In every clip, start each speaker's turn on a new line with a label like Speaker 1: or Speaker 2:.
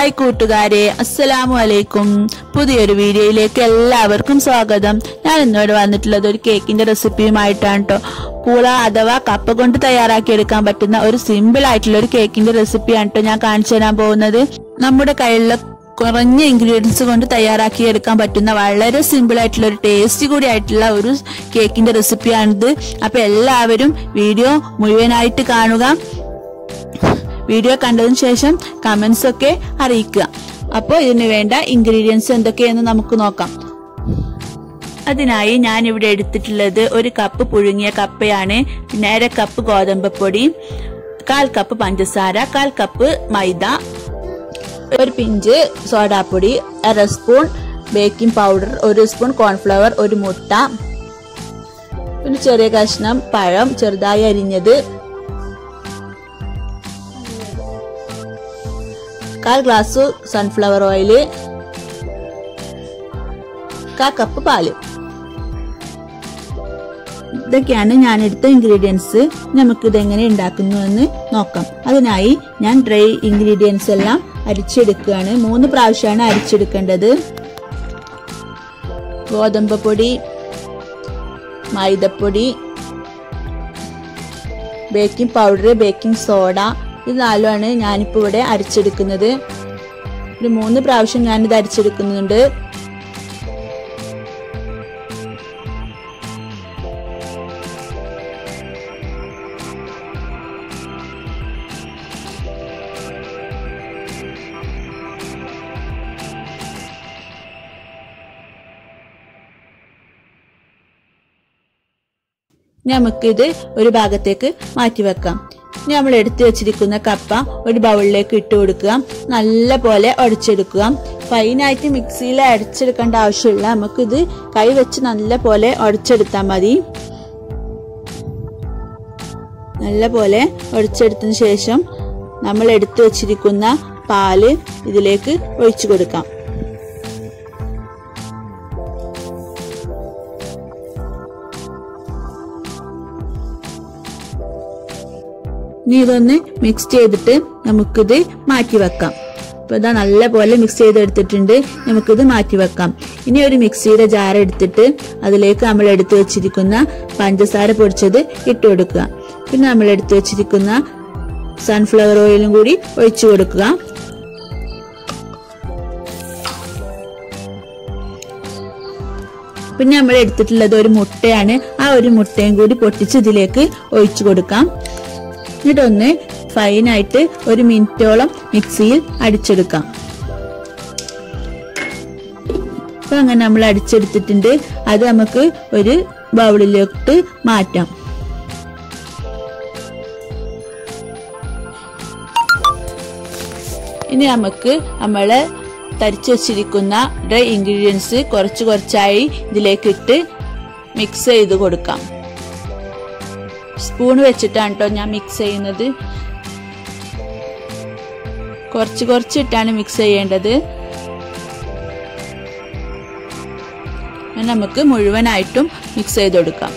Speaker 1: hi കൂട്ടുകാരെ അസ്സലാമു അലൈക്കും പുതിയൊരു വീഡിയോയിലേക്ക് എല്ലാവർക്കും സ്വാഗതം ഞാൻ ഇന്നോട് വന്നിട്ടുള്ളത് ഒരു കേക്കിന്റെ റെസിപ്പിയുമായിട്ടാണ് കേട്ടോ പൂള അഥവാ കപ്പ കൊണ്ട് തയ്യാറാക്കിയെടുക്കാൻ പറ്റുന്ന ഒരു സിമ്പിൾ ആയിട്ടുള്ള ഒരു കേക്കിന്റെ റെസിപ്പിയാണ് കേട്ടോ ഞാൻ കാണിച്ചു തരാൻ പോകുന്നത് നമ്മുടെ കയ്യിലുള്ള കുറഞ്ഞ ഇൻഗ്രീഡിയൻസ് കൊണ്ട് തയ്യാറാക്കിയെടുക്കാൻ പറ്റുന്ന വളരെ സിമ്പിൾ ആയിട്ടുള്ള ഒരു ടേസ്റ്റി കൂടി ആയിട്ടുള്ള ഒരു കേക്കിന്റെ റെസിപ്പിയാണിത് അപ്പൊ എല്ലാവരും വീഡിയോ മുഴുവനായിട്ട് കാണുക വീഡിയോ കണ്ടതിന് ശേഷം കമന്റ്സ് ഒക്കെ അറിയിക്കുക അപ്പോൾ ഇതിന് വേണ്ട ഇൻഗ്രീഡിയൻസ് എന്തൊക്കെയെന്ന് നമുക്ക് നോക്കാം അതിനായി ഞാൻ ഇവിടെ എടുത്തിട്ടുള്ളത് ഒരു കപ്പ് പുഴുങ്ങിയ കപ്പയാണ് പിന്നെ അര കപ്പ് ഗോതമ്പപ്പൊടി കാൽ കപ്പ് പഞ്ചസാര കാൽ കപ്പ് മൈദ ഒരു പിഞ്ച് സോഡാപ്പൊടി അര സ്പൂൺ ബേക്കിംഗ് പൗഡർ ഒരു സ്പൂൺ കോൺഫ്ലവർ ഒരു മുട്ട പിന്നെ ചെറിയ കഷ്ണം പഴം ചെറുതായി അരിഞ്ഞത് കാൽ ഗ്ലാസ് സൺഫ്ലവർ ഓയില് കാ കപ്പ് പാല് ഇതൊക്കെയാണ് ഞാൻ എടുത്ത ഇൻഗ്രീഡിയൻസ് നമുക്ക് ഇതെങ്ങനെ ഉണ്ടാക്കുന്നു എന്ന് നോക്കാം അതിനായി ഞാൻ ഡ്രൈ ഇൻഗ്രീഡിയൻസ് എല്ലാം അരിച്ചെടുക്കുകയാണ് മൂന്ന് പ്രാവശ്യമാണ് അരിച്ചെടുക്കേണ്ടത് ഗോതമ്പ് പൊടി മൈദപ്പൊടി ബേക്കിംഗ് പൗഡർ ബേക്കിംഗ് സോഡ ഇത് നാലുമാണ് ഞാനിപ്പോൾ ഇവിടെ അരിച്ചെടുക്കുന്നത് ഒരു മൂന്ന് പ്രാവശ്യം ഞാനിത് അരിച്ചെടുക്കുന്നുണ്ട് നമുക്കിത് ഒരു ഭാഗത്തേക്ക് മാറ്റി വെക്കാം ഇനി നമ്മൾ എടുത്തു വെച്ചിരിക്കുന്ന കപ്പ ഒരു ബൗളിലേക്ക് ഇട്ട് കൊടുക്കുക നല്ല പോലെ ഉടച്ചെടുക്കുക ഫൈനായിട്ട് മിക്സിയിൽ അരച്ചെടുക്കേണ്ട ആവശ്യമില്ല നമുക്കിത് കൈ വെച്ച് നല്ല പോലെ ഉടച്ചെടുത്താൽ മതി നല്ല പോലെ ഉടച്ചെടുത്തതിന് ശേഷം നമ്മൾ എടുത്തു വെച്ചിരിക്കുന്ന പാല് ഇതിലേക്ക് ഒഴിച്ചു കൊടുക്കാം ഇനി ഇതൊന്ന് മിക്സ് ചെയ്തിട്ട് നമുക്കിത് മാറ്റി വെക്കാം അപ്പൊ ഇതാ നല്ല പോലെ മിക്സ് ചെയ്തെടുത്തിട്ടുണ്ട് നമുക്കിത് മാറ്റി വെക്കാം ഇനി ഒരു മിക്സിയുടെ ജാർ എടുത്തിട്ട് അതിലേക്ക് നമ്മൾ എടുത്തു വെച്ചിരിക്കുന്ന പഞ്ചസാര പൊടിച്ചത് ഇട്ട് കൊടുക്കുക പിന്നെ നമ്മൾ എടുത്തു വെച്ചിരിക്കുന്ന സൺഫ്ലവർ ഓയിലും കൂടി ഒഴിച്ചു കൊടുക്കുക പിന്നെ നമ്മൾ എടുത്തിട്ടുള്ളത് ഒരു മുട്ടയാണ് ആ ഒരു മുട്ടയും കൂടി പൊട്ടിച്ച് ഇതിലേക്ക് ഒഴിച്ചു കൊടുക്കാം എന്നിട്ടൊന്ന് ഫൈനായിട്ട് ഒരു മിനിറ്റോളം മിക്സിയിൽ അടിച്ചെടുക്കാം അപ്പൊ അങ്ങനെ നമ്മൾ അടിച്ചെടുത്തിട്ടുണ്ട് അത് നമുക്ക് ഒരു ബൗളിലോട്ട് മാറ്റാം ഇനി നമുക്ക് നമ്മള് തരിച്ചു വച്ചിരിക്കുന്ന ഡ്രൈ ഇൻഗ്രീഡിയൻസ് കുറച്ച് കുറച്ചായി ഇതിലേക്ക് ഇട്ട് മിക്സ് ചെയ്ത് കൊടുക്കാം സ്പൂൺ വെച്ചിട്ടാണ് കേട്ടോ ഞാൻ മിക്സ് ചെയ്യുന്നത് കുറച്ച് കുറച്ചിട്ടാണ് മിക്സ് ചെയ്യേണ്ടത് നമുക്ക് മുഴുവനായിട്ടും മിക്സ് ചെയ്ത് കൊടുക്കാം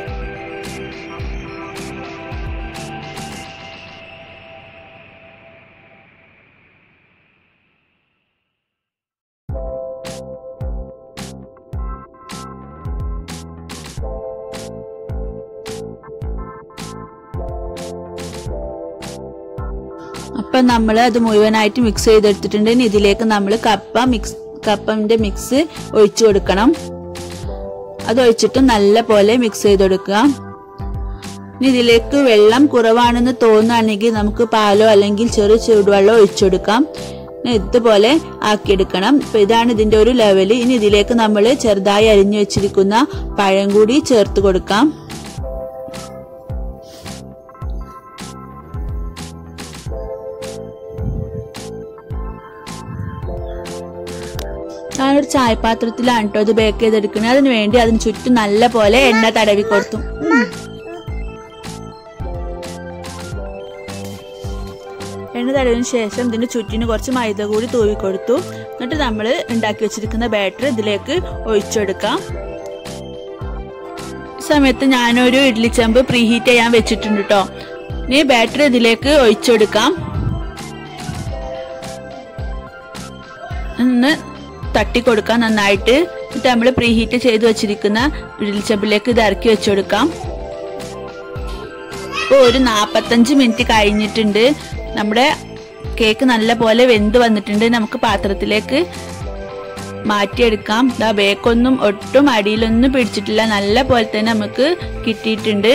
Speaker 1: അപ്പൊ നമ്മൾ അത് മുഴുവനായിട്ട് മിക്സ് ചെയ്തെടുത്തിട്ടുണ്ട് ഇനി ഇതിലേക്ക് നമ്മൾ കപ്പ മിക്സ് കപ്പന്റെ മിക്സ് ഒഴിച്ചു കൊടുക്കണം അത് ഒഴിച്ചിട്ട് നല്ല പോലെ മിക്സ് ചെയ്ത് കൊടുക്കുക ഇനി ഇതിലേക്ക് വെള്ളം കുറവാണെന്ന് തോന്നുകയാണെങ്കിൽ നമുക്ക് പാലോ അല്ലെങ്കിൽ ചെറു ചൂടുവെള്ളം ഒഴിച്ചു കൊടുക്കാം ഇതുപോലെ ആക്കിയെടുക്കണം ഇപ്പൊ ഇതാണ് ഇതിന്റെ ഒരു ലെവല് ഇനി ഇതിലേക്ക് നമ്മൾ ചെറുതായി അരിഞ്ഞു വെച്ചിരിക്കുന്ന പഴം കൂടി ചേർത്ത് കൊടുക്കാം ഞാനൊരു ചായപാത്രത്തിലാണ് കേട്ടോ ഇത് ബേക്ക് ചെയ്തെടുക്കുന്നത് അതിന് വേണ്ടി അതിന് ചുറ്റും നല്ല പോലെ എണ്ണ തടവി കൊടുത്തു എണ്ണ തടവിന് ശേഷം ഇതിന്റെ ചുറ്റിന് കുറച്ച് മൈദ കൂടി തൂവി കൊടുത്തു എന്നിട്ട് നമ്മൾ ഉണ്ടാക്കി വെച്ചിരിക്കുന്ന ബാറ്റർ ഇതിലേക്ക് ഒഴിച്ചെടുക്കാം ഈ സമയത്ത് ഞാനൊരു ഇഡ്ലി ചെമ്പ് പ്രീഹീറ്റ് ചെയ്യാൻ വെച്ചിട്ടുണ്ട് കേട്ടോ ഇനി ബാറ്റർ ഇതിലേക്ക് ഒഴിച്ചെടുക്കാം ഒന്ന് തട്ടിക്കൊടുക്കാം നന്നായിട്ട് എന്നിട്ട് നമ്മൾ പ്രീ ഹീറ്റ് ചെയ്ത് വെച്ചിരിക്കുന്ന ഇഡലിച്ചപ്പിലേക്ക് ഇത് ഇറക്കി വെച്ചു കൊടുക്കാം ഇപ്പോൾ ഒരു നാൽപ്പത്തഞ്ച് മിനിറ്റ് കഴിഞ്ഞിട്ടുണ്ട് നമ്മുടെ കേക്ക് നല്ല പോലെ വെന്ത് വന്നിട്ടുണ്ട് നമുക്ക് പാത്രത്തിലേക്ക് മാറ്റിയെടുക്കാം ഇതാ ബേക്കൊന്നും ഒട്ടും അടിയിലൊന്നും പിടിച്ചിട്ടില്ല നല്ല പോലെ തന്നെ നമുക്ക് കിട്ടിയിട്ടുണ്ട്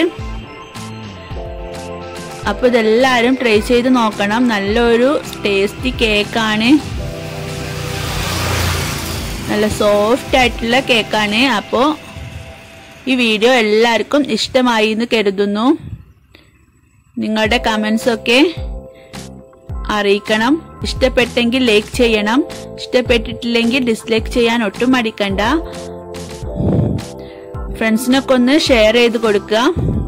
Speaker 1: അപ്പോൾ ഇതെല്ലാവരും ട്രൈ ചെയ്ത് നോക്കണം നല്ലൊരു ടേസ്റ്റി കേക്കാണ് നല്ല സോഫ്റ്റ് ആയിട്ടുള്ള കേക്കാണ് അപ്പോൾ ഈ വീഡിയോ എല്ലാവർക്കും ഇഷ്ടമായി എന്ന് കരുതുന്നു നിങ്ങളുടെ കമൻസ് ഒക്കെ അറിയിക്കണം ഇഷ്ടപ്പെട്ടെങ്കിൽ ലൈക്ക് ചെയ്യണം ഇഷ്ടപ്പെട്ടിട്ടില്ലെങ്കിൽ ഡിസ്ലൈക്ക് ചെയ്യാൻ ഒട്ടും മടിക്കണ്ട ഫ്രണ്ട്സിനൊക്കെ ഒന്ന് ഷെയർ ചെയ്ത് കൊടുക്കുക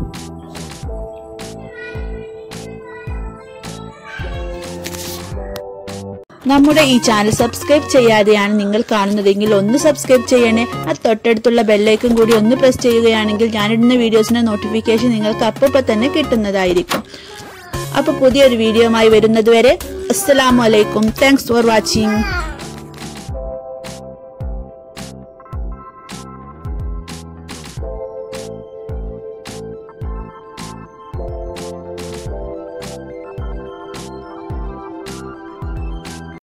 Speaker 1: നമ്മുടെ ഈ ചാനൽ സബ്സ്ക്രൈബ് ചെയ്യാതെയാണ് നിങ്ങൾ കാണുന്നതെങ്കിൽ ഒന്ന് സബ്സ്ക്രൈബ് ചെയ്യണേ ആ തൊട്ടടുത്തുള്ള ബെല്ലൈക്കും കൂടി ഒന്ന് പ്രസ് ചെയ്യുകയാണെങ്കിൽ ഞാനിടുന്ന വീഡിയോസിന്റെ നോട്ടിഫിക്കേഷൻ നിങ്ങൾക്ക് അപ്പോൾ തന്നെ കിട്ടുന്നതായിരിക്കും അപ്പോൾ പുതിയൊരു വീഡിയോയുമായി വരുന്നത് വരെ അസ്സലാമു അലൈക്കും താങ്ക്സ് ഫോർ വാച്ചിങ്